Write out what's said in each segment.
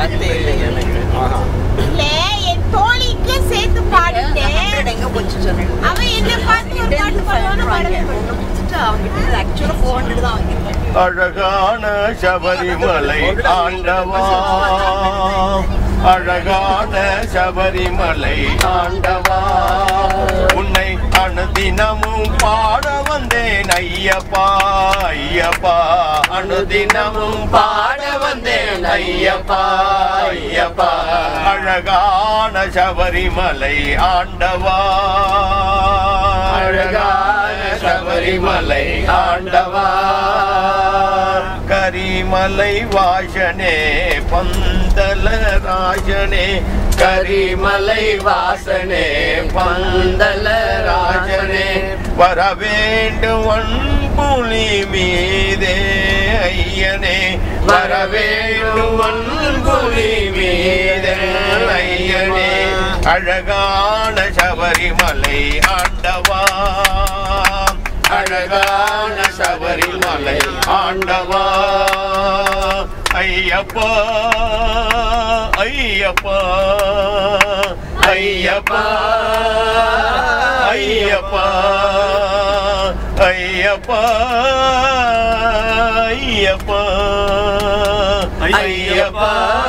வார்த்தை இல்லை எனக்கு இல்ல என் தோழிக்கு சேர்த்து பாடிட்டேன் எங்க போச்சு சொன்னேன் அவன் என்ன பார்த்து ஒரு பாட்டு பாடுவான்னு பாடவே அவங்கிட்ட ஆக்சுவலா ஃபோர் ஹண்ட்ரட் தான் வாங்கியிருக்கேன் அழகான சபரிமலை ஆண்டவா அழகான சபரிமலை ஆண்டவா உன்னை அனுதினமும் பாட வந்தேன் ஐயப்பா ஐயப்பா அனுதினமும் பாட வந்தேன் ஐயப்பா ஐயப்பா அழகான சபரிமலை ஆண்டவா அழகான சபரிமலை ஆண்டவா கரிமலை வாசனே பந்தல ராஜனே கரிமலை வாசனே பந்தல ராஜனே வர வேண்டும் அன்புலி மீதே ஐயனே வர வேண்டும் அன்புலி மீதே ஐயனே அழகான சபரிமலை ஆண்டவா அழகான சபரிமலை ஆண்டவா ஐயப்பா ஐயப்பா ஐயப்பா ஐயப்பா ஐயப்பா ஐயப்பா ஐயப்பா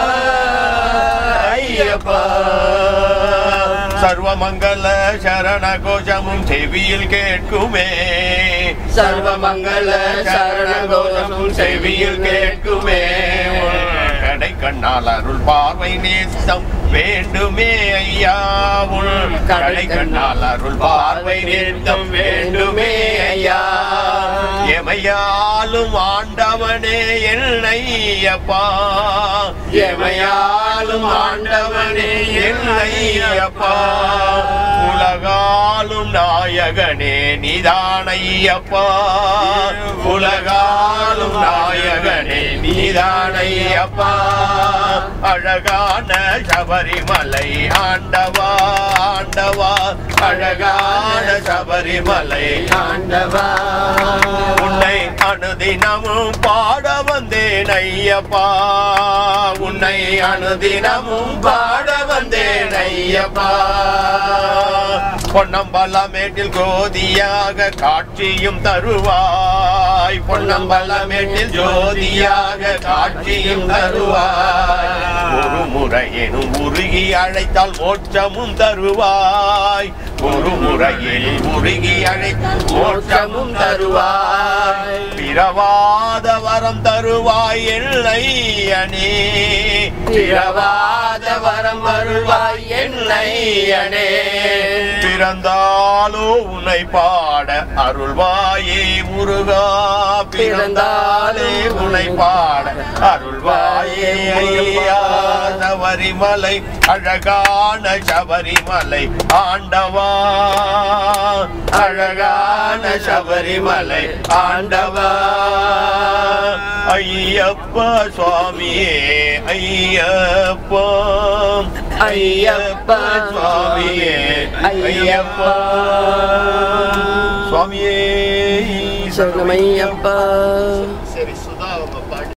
ஐயப்பா சர்வமங்கல சரண கோஷமும் செவியில் கேட்குமே சர்வமங்கல சரண கோஷமும் செவியில் கேட்குமே உன் கடை கண்ணால் அருள் பார்வை நேசம் வேண்டுமே ஐயா உன் கடை கண்ணால் அருள் பார்வை நேசம் வேண்டுமே ஐயா எமையாலும் ஆண்டவனே என்னையப்பா எமையாலும் ஆண்டவனே என்னையப்பா உலகாலும் நாயகனே நிதானையப்பா உலகாலும் நாயகனே நீதானையப்பா அழகான சபரிமலை ஆண்டவா ஆண்டவா அழகான சபரிமலை ஆண்டவா உன்னை அனுதினமும் பாட வந்தேன் ஐயப்பா உன்னை அனுதினமும் பாட வந்தேன் ஐயப்பா பொன்னம்பலமேட்டில் கோதியாக காட்சியும் தருவாய் பொன்னம்பலமேட்டில் ஜோதியாக காட்சியும் தருவாய் ஒரு முறையேனும் உருகி அழைத்தால் மோட்சமும் தருவாய் ஒரு முறையில் உருகி அழைத்தால் மோட்சமும் தருவாய் பிறவாத வரம் தருவாய் எல்லையனே பிறவாத வரம் வருவாய் எல்லையனே பிறந்தாலோ உன்னை பாட அருள்வாயே முருகா பிறந்தாலே உன்னை பாட அருள்வாயே ஐயா சபரிமலை அழகான சபரிமலை ஆண்டவா அழகான சபரிமலை ஆண்டவா ஐயப்பா சுவாமியே ஐயப்பா ஐயப்பா சுவாமியே ஐயப்பா சுவாமியே சரணமையப்பா